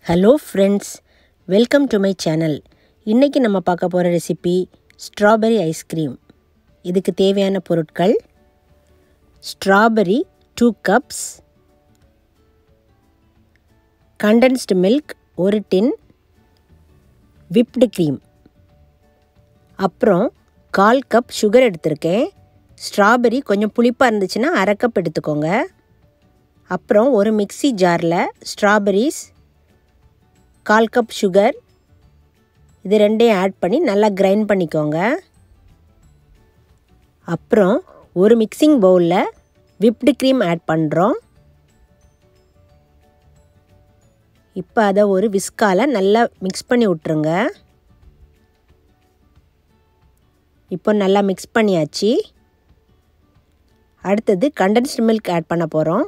hello friends welcome to my channel இன்றைக்கி நம்ம பார்க்க போகிற ரெசிபி ஸ்ட்ராபெரி ஐஸ்கிரீம் இதுக்கு தேவையான பொருட்கள் strawberry two cups condensed milk ஒரு டின் விப்டு க்ரீம் அப்புறம் கால் கப் சுகர் எடுத்திருக்கேன் ஸ்ட்ராபெரி கொஞ்சம் புளிப்பாக இருந்துச்சுன்னா அரை கப் எடுத்துக்கோங்க அப்புறம் ஒரு மிக்ஸி ஜாரில் ஸ்ட்ராபெரிஸ் கால் கப் சுகர் இது ரெண்டையும் ஆட் பண்ணி நல்லா கிரைண்ட் பண்ணிக்கோங்க அப்புறம் ஒரு மிக்சிங் பவுலில் விப்டு க்ரீம் ஆட் பண்ணுறோம் இப்போ அதை ஒரு விஸ்கால் நல்லா மிக்ஸ் பண்ணி விட்ருங்க இப்போ நல்லா மிக்ஸ் பண்ணியாச்சு அடுத்தது கண்டென்ஸ்டு மில்க் ஆட் பண்ண போகிறோம்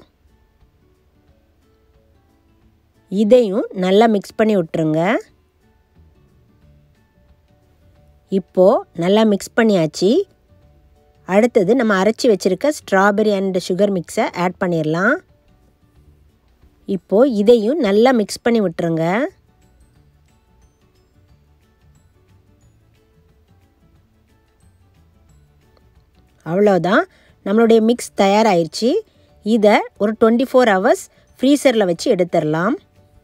இதையும் நல்லா மிக்ஸ் பண்ணி விட்டுருங்க இப்போது நல்லா மிக்ஸ் பண்ணியாச்சு அடுத்தது நம்ம அரைச்சி வச்சுருக்க ஸ்ட்ராபெரி அண்ட் சுகர் மிக்ஸை ஆட் பண்ணிடலாம் இப்போது இதையும் நல்லா மிக்ஸ் பண்ணி விட்டுருங்க அவ்வளோதான் நம்மளுடைய மிக்ஸ் தயாராகிருச்சு இதை ஒரு டுவெண்ட்டி ஃபோர் ஹவர்ஸ் ஃப்ரீசரில் வச்சு எடுத்துடலாம்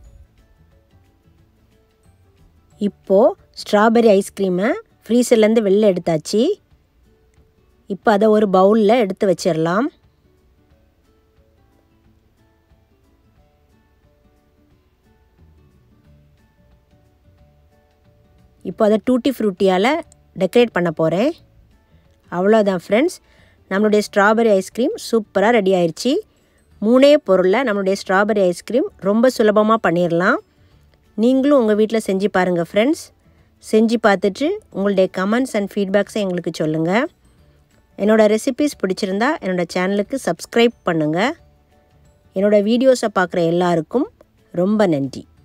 இப்போது ஸ்ட்ராபெரி ஐஸ்கிரீமை ஃப்ரீசர்லேருந்து வெளில எடுத்தாச்சு இப்போ அதை ஒரு பவுலில் எடுத்து வச்சிடலாம் இப்போ அதை டூட்டி ஃப்ரூட்டியால் டெக்கரேட் பண்ண போகிறேன் அவ்வளோதான் ஃப்ரெண்ட்ஸ் நம்மளுடைய ஸ்ட்ராபெரி ஐஸ்கிரீம் சூப்பராக ரெடி ஆயிடுச்சு மூணே பொருளில் நம்மளுடைய ஸ்ட்ராபெரி ஐஸ்கிரீம் ரொம்ப சுலபமாக பண்ணிடலாம் நீங்களும் உங்கள் வீட்டில் செஞ்சு பாருங்கள் ஃப்ரெண்ட்ஸ் செஞ்சு பார்த்துட்டு உங்களுடைய கமெண்ட்ஸ் அண்ட் ஃபீட்பேக்ஸை எங்களுக்கு சொல்லுங்கள் என்னோடய ரெசிபீஸ் பிடிச்சிருந்தா என்னோடய சேனலுக்கு சப்ஸ்கிரைப் பண்ணுங்கள் என்னோடய வீடியோஸை பார்க்குற எல்லாருக்கும் ரொம்ப நன்றி